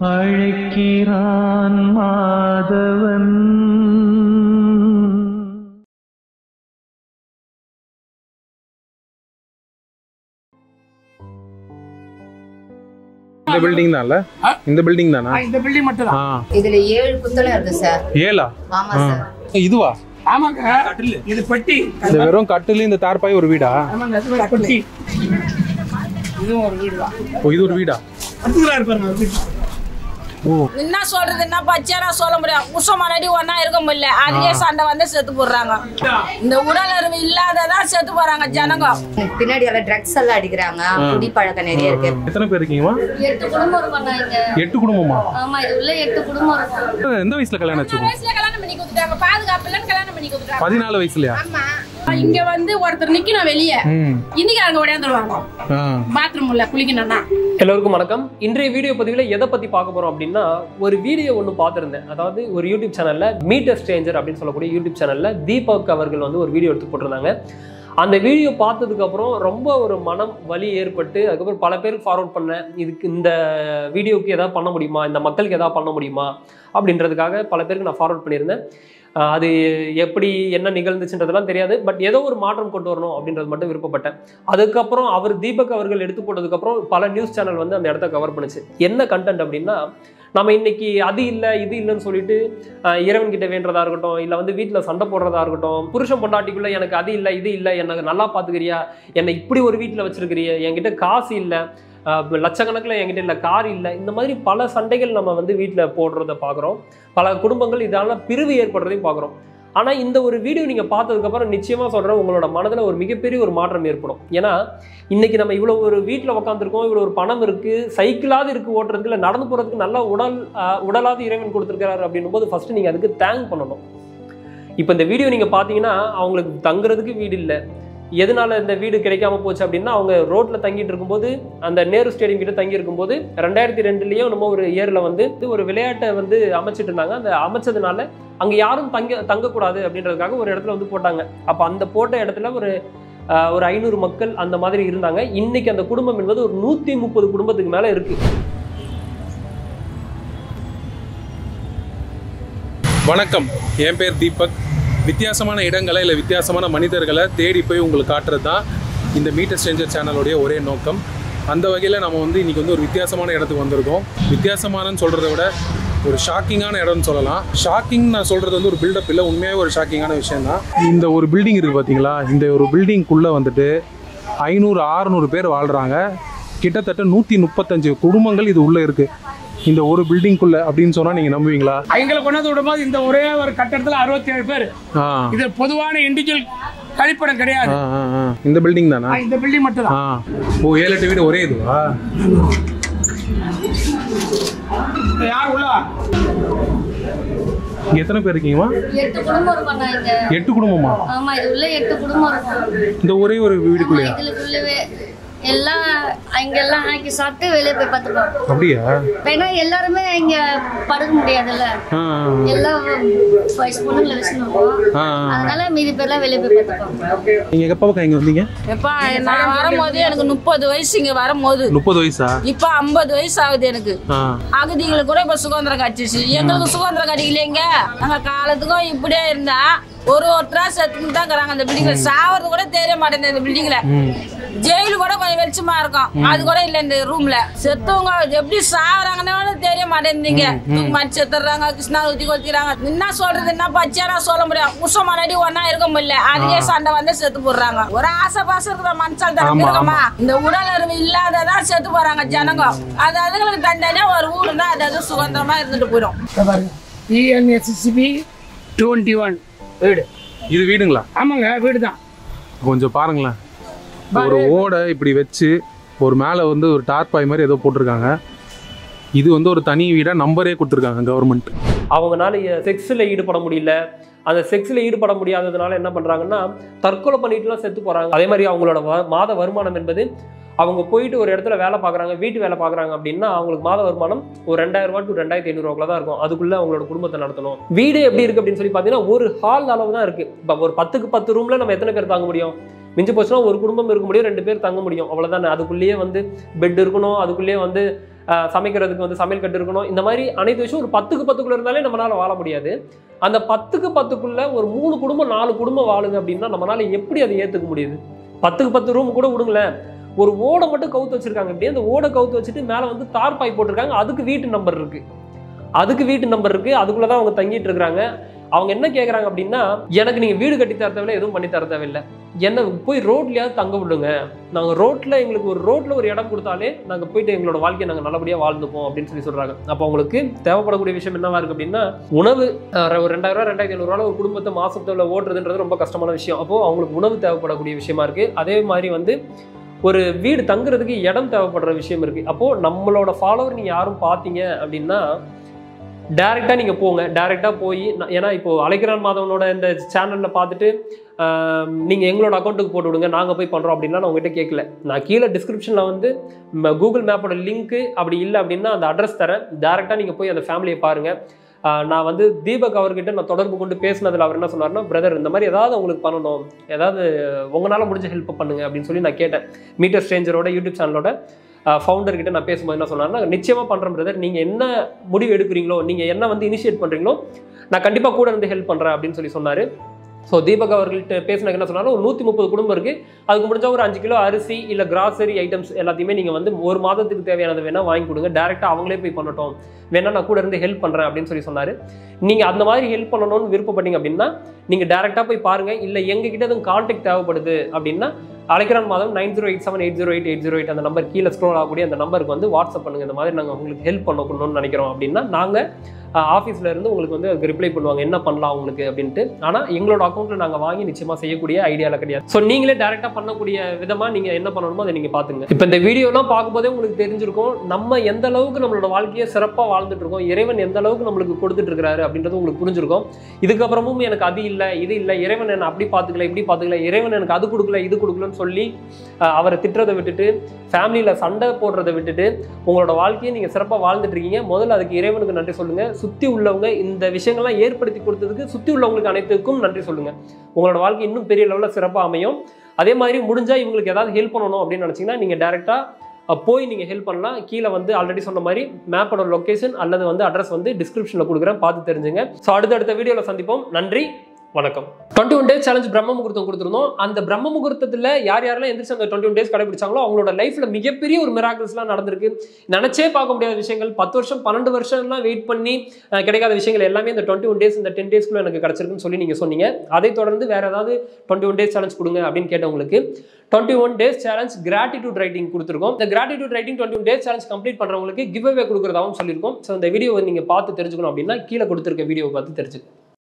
அழைக்கிறான் மாதவன் இந்த பில்டிங் தான்ல இந்த பில்டிங் தானா இந்த பில்டிங் மட்டும் ஆ தான் இதுல ஏழு புத்தகம் இருக்கு சார் ஏலா ஆமா சார் இதுவா ஆமாங்க இது பெட்டி இந்த வெறும் கட்டில் இந்த தார்பாய் ஒரு வீடா ஆமாங்க இது ஒரு பெட்டி இதுவும் ஒரு வீடு தான் ஓ இது ஒரு வீடா பத்துக்கலாம் இருப்பாருங்க ஒரு வீடு ஓ என்ன சொல்றது என்ன பச்சையா சொல்ல முடியும் உஷம் மறுபடி ஒன்னா இருக்க முடியல அதுலயே சண்டை வந்து செத்து போடுறாங்க இந்த உடல் அறிவு இல்லாததான் செத்து போறாங்க ஜனங்க பின்னாடி எல்லாம் ட்ரக்ஸ் எல்லாம் அடிக்கிறாங்க குடி பழக்கம் நிறைய இருக்கு எத்தனை பேர் இருக்கீங்கம்மா எட்டு குடும்பம் இருக்கும் இங்க எட்டு குடும்பமா ஆமா இது உள்ள எட்டு குடும்பம் இருக்கும் எந்த வயசுல கல்யாணம் ஆச்சு வயசுல கல்யாணம் பண்ணி கொடுத்துட்டாங்க பாதுகாப்பு இல்லைன்னு கல்யாணம் பண்ணி கொடுத்துட்டாங்க பதினாலு வயசுலயா இங்க வந்து ஒருத்தர் நிக்கணும் வெளியே ம் இன்னைக்கு அங்க உடையாந்துருவாங்க ஆ பாத்ரூம் உள்ள குளிக்கணும்னா எல்லோருக்கும் வணக்கம் இன்றைய வீடியோ பதிவில் எதை பற்றி பார்க்க போகிறோம் அப்படின்னா ஒரு வீடியோ ஒன்று பார்த்துருந்தேன் அதாவது ஒரு யூடியூப் சேனலில் மீட்டர் ஸ்ட்ரேஞ்சர் அப்படின்னு சொல்லக்கூடிய யூடியூப் சேனலில் தீபக் அவர்கள் வந்து ஒரு வீடியோ எடுத்து போட்டிருந்தாங்க அந்த வீடியோ பார்த்ததுக்கப்புறம் ரொம்ப ஒரு மனம் வலி ஏற்பட்டு அதுக்கப்புறம் பல பேருக்கு ஃபார்வர்ட் பண்ணேன் இதுக்கு இந்த வீடியோக்கு எதாவது பண்ண முடியுமா இந்த மக்களுக்கு எதாவது பண்ண முடியுமா அப்படின்றதுக்காக பல பேருக்கு நான் ஃபார்வர்ட் பண்ணியிருந்தேன் ஆஹ் அது எப்படி என்ன நிகழ்ந்துச்சுன்றதெல்லாம் தெரியாது பட் ஏதோ ஒரு மாற்றம் கொண்டு வரணும் அப்படின்றது மட்டும் விருப்பப்பட்டேன் அதுக்கப்புறம் அவர் தீபக் அவர்கள் எடுத்து போட்டதுக்கப்புறம் பல நியூஸ் சேனல் வந்து அந்த இடத்த கவர் பண்ணுச்சு என்ன கண்டென்ட் அப்படின்னா நம்ம இன்னைக்கு அது இல்லை இது இல்லைன்னு சொல்லிட்டு ஆஹ் இறைவன் கிட்ட வேண்டதா இருக்கட்டும் இல்லை வந்து வீட்டில் சண்டை போடுறதா இருக்கட்டும் புருஷன் பொண்டாட்டிக்குள்ள எனக்கு அது இல்லை இது இல்லை எனக்கு நல்லா பார்த்துக்கிறியா என்னை இப்படி ஒரு வீட்டில் வச்சிருக்கிறிய என்கிட்ட காசு இல்லை லட்சக்கணக்கில் என்கிட்ட இல்லை கார் இல்லை இந்த மாதிரி பல சண்டைகள் நம்ம வந்து வீட்டில் போடுறத பார்க்குறோம் பல குடும்பங்கள் இதால பிரிவு ஏற்படுறதையும் பார்க்குறோம் ஆனால் இந்த ஒரு வீடியோ நீங்கள் பார்த்ததுக்கப்புறம் நிச்சயமாக சொல்கிறேன் உங்களோட மனதில் ஒரு மிகப்பெரிய ஒரு மாற்றம் ஏற்படும் ஏன்னா இன்னைக்கு நம்ம இவ்வளோ ஒரு வீட்டில் உட்காந்துருக்கோம் இவ்வளோ ஒரு பணம் இருக்குது சைக்கிளாவது இருக்குது ஓட்டுறதுக்கு இல்லை நடந்து போகிறதுக்கு நல்ல உடல் ஆஹ், உடலாவது இறைவன் கொடுத்துருக்கிறாரு அப்படின்னும் போது ஃபஸ்ட்டு நீங்கள் அதுக்கு தேங்க் பண்ணணும் இப்போ இந்த வீடியோ நீங்கள் பார்த்தீங்கன்னா அவங்களுக்கு தங்குறதுக்கு வீடு இல்லை எதனால இந்த வீடு கிடைக்காம போச்சு அப்படின்னா அவங்க ரோட்ல தங்கிட்டு இருக்கும்போது அந்த நேரு ஸ்டேடியம் கிட்ட தங்கி இருக்கும்போது ரெண்டாயிரத்தி ரெண்டுலயும் நம்ம ஒரு இயர்ல வந்து ஒரு விளையாட்டை வந்து அமைச்சிட்டு இருந்தாங்க அந்த அமைச்சதுனால அங்க யாரும் தங்க தங்கக்கூடாது அப்படின்றதுக்காக ஒரு இடத்துல வந்து போட்டாங்க அப்ப அந்த போட்ட இடத்துல ஒரு ஆஹ், ஒரு ஐநூறு மக்கள் அந்த மாதிரி இருந்தாங்க இன்னைக்கு அந்த குடும்பம் என்பது ஒரு நூத்தி முப்பது குடும்பத்துக்கு மேல இருக்கு வணக்கம் என் பேர் தீபக் வித்தியாசமான இடங்களை இல்லை வித்தியாசமான மனிதர்களை தேடி போய் உங்களுக்கு காட்டுறது தான் இந்த மீட்டர் ஸ்ட்ரேஞ்சர் சேனலுடைய ஒரே நோக்கம் அந்த வகையில் நம்ம வந்து இன்றைக்கி வந்து ஒரு வித்தியாசமான இடத்துக்கு வந்திருக்கோம் வித்தியாசமானன்னு சொல்கிறத விட ஒரு ஷாக்கிங்கான இடம்னு சொல்லலாம் ஷாக்கிங் நான் சொல்கிறது வந்து ஒரு பில்டப் இல்லை உண்மையாகவே ஒரு ஷாக்கிங்கான விஷயம் தான் இந்த ஒரு பில்டிங் இருக்குது பார்த்தீங்களா இந்த ஒரு பில்டிங்குள்ளே வந்துட்டு ஐநூறு ஆறுநூறு பேர் வாழ்கிறாங்க கிட்டத்தட்ட நூற்றி முப்பத்தஞ்சு குடும்பங்கள் இது உள்ளே இருக்குது இந்த ஒரு பில்டிங்குள்ளே அப்படின்னு சொன்னால் நீங்கள் நம்புவீங்களா எங்களை கொண்டாந்து விடும்போது இந்த ஒரே ஒரு கட்டடத்துல அறுபத்தி ஏழு பேர் ஆ இது பொதுவான இண்டிவிஜுவல் கழிப்பிடம் கிடையாது ஆ, ஆ, ஆ. இந்த பில்டிங் தானா ஆ, இந்த பில்டிங் மட்டும் ஆ தான் ஓ ஏழு எட்டு வீடு ஒரே இதுவா யார் உள்ள இங்க எத்தனை பேர் இருக்கீங்கம்மா எட்டு குடும்பம் இருக்கும் இங்க எட்டு குடும்பமா ஆமா இது உள்ள எட்டு குடும்பம் இருக்கும் இந்த ஒரே ஒரு வீடுக்குள்ளேயா இதுக்குள்ளவே எல்லாம் இங்க எல்லாம் ஆக்கி சாப்பிட்டு வெளியே போய் பார்த்துப்போம் அப்படியா ஏன்னா எல்லாருமே இங்க படுக்க முடியாதுல்ல ஆ ஆ, எல்லாம் வயசு பொண்ணுங்களை வச்சுருக்கோம் ஆ, ஆ. அதனால மீதி பேர்லாம் வெளியே போய் பார்த்துப்போம் நீங்க எப்போ பக்கம் இங்க வந்தீங்க எப்பா நான் வரும்போது எனக்கு முப்பது வயசு இங்க வரும்போது முப்பது வயசா இப்ப ஐம்பது வயசு ஆகுது எனக்கு ஆ அகதிகளுக்கு கூட இப்ப சுதந்திரம் கிடைச்சிச்சு எங்களுக்கு சுதந்திரம் கிடைக்கலையேங்க நாங்க காலத்துக்கும் இப்படியே இருந்தா ஒரு ஒருத்தரா செத்துக்கிட்டு தான் இருக்கிறாங்க அந்த பில்டிங்ல சாவறது கூட தெரிய மாட்டேங்குது இந்த பில்டிங்ல ஜெயிலு கூட கொஞ்சம் வெளிச்சமா இருக்கும் அது கூட இல்ல இந்த ரூம்ல செத்தவங்க எப்படி சாவறாங்கன்னு தெரிய மாட்டேங்குதுங்க தூக்கு மாட்டி செத்துறாங்க கிருஷ்ணா ஊத்தி கொத்திக்கிறாங்க என்ன சொல்றது என்ன பச்சையா சொல்ல முடியும் உஷம் மறுபடி ஒன்னா இருக்க முடியல அதுலயே சண்டை வந்து செத்து போடுறாங்க ஒரு ஆசை பாசம் இருக்கிற மனுஷால் தான் இருக்கமா இந்த உடல் அறிவு இல்லாததான் செத்து போறாங்க ஜனங்க அது அதுங்களுக்கு தண்டனையா ஒரு ஊருன்னா அது அது சுதந்திரமா இருந்துட்டு போயிடும் இதை பாருங்க டிஎன்எஸ்சிபி டுவெண்ட்டி ஒன் வீடு இது வீடுங்களா ஆமாங்க வீடு தான் கொஞ்சம் பாருங்களேன் ஒரு ஓடை இப்படி வச்சு ஒரு மேலே வந்து ஒரு டார்பாய் மாதிரி ஏதோ போட்டிருக்காங்க இது வந்து ஒரு தனி வீடாக நம்பரே கொடுத்துருக்காங்க கவர்மெண்ட் அவங்கனால செக்ஸில் ஈடுபட முடியல அந்த செக்ஸில் ஈடுபட முடியாததுனால என்ன பண்ணுறாங்கன்னா தற்கொலை பண்ணிட்டுலாம் செத்து போகிறாங்க அதே மாதிரி அவங்களோட வ- மாத வருமானம் என்பது அவங்க போயிட்டு ஒரு இடத்துல வேலை பார்க்குறாங்க வீட்டு வேலை பார்க்குறாங்க அப்படின்னா அவங்களுக்கு மாத வருமானம் ஒரு ரெண்டாயிரம் ரூபா டு ரெண்டாயிரத்தி ஐநூறுவாக்குள்ள தான் இருக்கும் அதுக்குள்ளே அவங்களோட குடும்பத்தை நடத்தணும் வீடு எப்படி இருக்குது அப்படின்னு சொல்லி பார்த்தீங்கன்னா ஒரு ஹால் அளவு தான் இருக்குது இப்போ ஒரு பத்துக்கு பத்து ரூமில் நம்ம எத்தனை பேர் தாங்க முடியும் மிஞ்சி போச்சுன்னா ஒரு குடும்பம் இருக்க முடியும் ரெண்டு பேர் தங்க முடியும் அவ்வளோதானே அதுக்குள்ளேயே வந்து பெட் இருக்கணும் அதுக்குள்ளேயே வந்து ஆஹ் சமைக்கிறதுக்கு வந்து சமையல் கட்டு இருக்கணும் இந்த மாதிரி அனைத்து விஷயம் ஒரு பத்துக்கு பத்துக்குள்ள இருந்தாலே நம்மளால வாழ முடியாது அந்த பத்துக்கு பத்துக்குள்ள ஒரு மூணு குடும்பம் நாலு குடும்பம் வாழுது அப்படின்னா நம்மளால எப்படி அதை ஏத்துக்க முடியுது பத்துக்கு பத்து ரூம் கூட விடுங்களேன் ஒரு ஓடை மட்டும் கவுத்து வச்சிருக்காங்க இப்படியே அந்த ஓடை கவுத்து வச்சுட்டு மேலே வந்து தார் பாய் போட்டிருக்காங்க அதுக்கு வீட்டு நம்பர் இருக்கு அதுக்கு வீட்டு நம்பர் இருக்கு அதுக்குள்ள தான் அவங்க தங்கிட்டு இருக்காங்க அவங்க என்ன கேட்குறாங்க அப்படின்னா எனக்கு நீங்கள் வீடு கட்டி தர தேவையில்ல எதுவும் பண்ணி தர தேவையில்லை என்ன போய் ரோட்லயாவது தங்க விடுங்க நாங்கள் ரோட்டில் எங்களுக்கு ஒரு ரோட்டில் ஒரு இடம் கொடுத்தாலே நாங்கள் போயிட்டு எங்களோட வாழ்க்கையை நாங்கள் நல்லபடியாக வாழ்ந்துப்போம் அப்படின்னு சொல்லி சொல்கிறாங்க அப்போ அவங்களுக்கு தேவைப்படக்கூடிய விஷயம் என்னவா இருக்குது அப்படின்னா உணவு அஹ், ஒரு ரெண்டாயிரம் ரூபா ரெண்டாயிரத்தி ஐநூறுரூவா ஒரு குடும்பத்தை மாசத்துல ஓட்டுறதுன்றது ரொம்ப கஷ்டமான விஷயம் அப்போ அவங்களுக்கு உணவு தேவைப்படக்கூடிய விஷயமா இருக்கு அதே மாதிரி வந்து ஒரு வீடு தங்குறதுக்கு இடம் தேவைப்படுற விஷயம் இருக்கு அப்போ நம்மளோட ஃபாலோவர் நீங்க யாரும் பார்த்தீங்க அப்படின்னா டைரெக்டாக நீங்கள் போங்க டைரெக்டாக போய் நான் ஏன்னா இப்போ அழைக்கிறான் மாதவனோட இந்த சேனலில் பார்த்துட்டு நீங்கள் எங்களோட அக்கௌண்ட்டுக்கு போட்டு விடுங்க நாங்கள் போய் பண்ணுறோம் அப்படின்னா நான் உங்ககிட்ட கேட்கல நான் கீழே டிஸ்கிரிப்ஷனில் வந்து கூகுள் மேப்போட லிங்க்கு அப்படி இல்லை அப்படின்னா அந்த அட்ரஸ் தரேன் டேரெக்டாக நீங்கள் போய் அந்த ஃபேமிலியை பாருங்கள் ஆஹ் நான் வந்து தீபக் அவர்கிட்ட நான் தொடர்பு கொண்டு பேசினதில் அவர் என்ன சொன்னார்னா பிரதர் இந்த மாதிரி ஏதாவது உங்களுக்கு பண்ணணும் ஏதாவது உங்களால் முடிஞ்ச ஹெல்ப் பண்ணுங்க அப்படின்னு சொல்லி நான் கேட்டேன் மீட்டர் ஸ்ட்ரேஞ்சரோட யூடியூப் சேனலோட ஃபவுண்டர் கிட்ட நான் பேசும்போது என்ன சொன்னார்னா நிச்சயமாக பண்ணுறேன் பிரதர் நீங்கள் என்ன முடிவு எடுக்கிறீங்களோ நீங்கள் என்ன வந்து இனிஷியேட் பண்ணுறீங்களோ நான் கண்டிப்பாக கூட இருந்து ஹெல்ப் பண்ணுறேன் அப்படின்னு சொல்லி சொன்னார் ஸோ தீபக் அவர்கள்ட்ட பேசினக்கு என்ன சொன்னாலும் ஒரு நூற்றி முப்பது குடும்பம் இருக்குது அதுக்கு முடிஞ்சா ஒரு அஞ்சு கிலோ அரிசி இல்லை கிராசரி ஐட்டம்ஸ் எல்லாத்தையுமே நீங்கள் வந்து ஒரு மாதத்துக்கு தேவையானது வேணால் வாங்கி கொடுங்க டேரெக்டாக அவங்களே போய் பண்ணட்டும் வேணா நான் கூட இருந்து ஹெல்ப் பண்ணுறேன் அப்படின்னு சொல்லி சொன்னார் நீங்கள் அந்த மாதிரி ஹெல்ப் பண்ணணும்னு விருப்பப்பட்டீங்க அப்படின்னா நீங்கள் டேரெக்டாக போய் பாருங்கள் இல்லை எங்ககிட்ட எதுவும் கான்டாக்ட் தேவைப்படுது அப்படின்னா அழைக்கிறான் மாதம் nine zero eight seven eight zero eight eight zero eight அந்த நம்பர் கீழே ஸ்க்ரோல் ஆகக்கூடிய அந்த நம்பருக்கு வந்து வாட்ஸ்அப் பண்ணுங்க இந்த மாதிரி நாங்கள் உங்களுக்கு ஹெல்ப் பண்ணணும்னு நினைக்கிறோம் அப்படின்னா நாங்கள் ஆஃபீஸில் இருந்து உங்களுக்கு வந்து அதுக்கு ரிப்ளை பண்ணுவாங்க என்ன பண்ணலாம் உங்களுக்கு அப்படின்ட்டு ஆனால் எங்களோட அக்கௌண்ட்டில் நாங்கள் வாங்கி நிச்சயமாக செய்யக்கூடிய ஐடியாவில் கிடையாது ஸோ நீங்களே டேரெக்டாக பண்ணக்கூடிய விதமாக நீங்கள் என்ன பண்ணணுமோ அதை நீங்கள் பார்த்துங்க இப்போ இந்த வீடியோலாம் பார்க்கும்போதே உங்களுக்கு தெரிஞ்சிருக்கும் நம்ம எந்த அளவுக்கு நம்மளோட வாழ்க்கையை சிறப்பாக வாழ்ந்துட்டு இருக்கோம் இறைவன் எந்த அளவுக்கு நம்மளுக்கு கொடுத்துட்டு இருக்காரு அப்படின்றது உங்களுக்கு புரிஞ்சிருக்கும் இதுக்கப்புறமும் எனக்கு அது இல்லை இது இல்லை இறைவன் என்ன அப்படி பார்த்துக்கல இப்படி பார்த்துக்கல இறைவன் எனக்கு அது கொடுக்கல இது கொடுக்கலன்னு சொல்லி அஹ், அவரை திட்டுறதை விட்டுட்டு ஃபேமிலியில் சண்டை போடுறதை விட்டுட்டு உங்களோட வாழ்க்கையை நீங்கள் சிறப்பாக வாழ்ந்துட்டு இருக்கீங்க முதல்ல அதுக்கு இறைவனுக்கு நன்றி சொல்லுங்கள் சுற்றி உள்ளவங்க இந்த விஷயங்கள்லாம் ஏற்படுத்தி கொடுத்ததுக்கு சுற்றி உள்ளவங்களுக்கு அனைத்துக்கும் நன்றி சொல்லுங்கள் உங்களோட வாழ்க்கை இன்னும் பெரிய லெவலில் சிறப்பாக அமையும் அதே மாதிரி முடிஞ்சால் இவங்களுக்கு ஏதாவது ஹெல்ப் பண்ணணும் அப்படின்னு நினச்சிங்கன்னா நீங்கள் டேரெக்டாக போய் நீங்கள் ஹெல்ப் பண்ணலாம் கீழே வந்து ஆல்ரெடி சொன்ன மாதிரி மேப்போட லொக்கேஷன் அல்லது வந்து அட்ரஸ் வந்து டிஸ்கிரிப்ஷனில் கொடுக்குறேன் பார்த்து தெரிஞ்சுங்க ஸோ அடுத்தடுத்த வீடியோவில் சந்திப்போம் நன்றி வணக்கம் டுவெண்ட்டி ஒன் டேஸ் சேலஞ்ச் பிரம்ம முகூர்த்தம் கொடுத்துருந்தோம் அந்த பிரம்ம முகூர்த்தத்தில் யார் யாரெல்லாம் எந்திரிச்சு அந்த டுவெண்ட்டி ஒன் டேஸ் கடைபிடிச்சாங்களோ அவங்களோட லைஃப்ல மிகப்பெரிய ஒரு மிராக்கிள்ஸ்லாம் நடந்திருக்கு நினைச்சே பார்க்க முடியாத விஷயங்கள் பத்து வருஷம் பன்னெண்டு வருஷம்லாம் வெயிட் பண்ணி அஹ், கிடைக்காத விஷயங்கள் எல்லாமே இந்த டுவெண்ட்டி ஒன் டேஸ் இந்த டென் டேஸ்க்குள்ள எனக்கு கிடைச்சிருக்குன்னு சொல்லி நீங்க சொன்னீங்க அதை தொடர்ந்து வேற ஏதாவது டுவெண்ட்டி ஒன் டேஸ் சேலஞ்ச் கொடுங்க அப்படின்னு கேட்டவங்களுக்கு twenty one days challenge gratitude writing கொடுத்துருக்கோம் இந்த gratitude writing twenty one days challenge complete பண்றவங்களுக்கு கிவ் அவே கொடுக்குறதாவும் சொல்லியிருக்கோம் ஸோ இந்த வீடியோவை நீங்க பார்த்து தெரிஞ்சுக்கணும் அப்படின்னா கீழே கொடுத்துருக்க வீடியோவை பார்த்து தெரிஞ்சுக்கணும்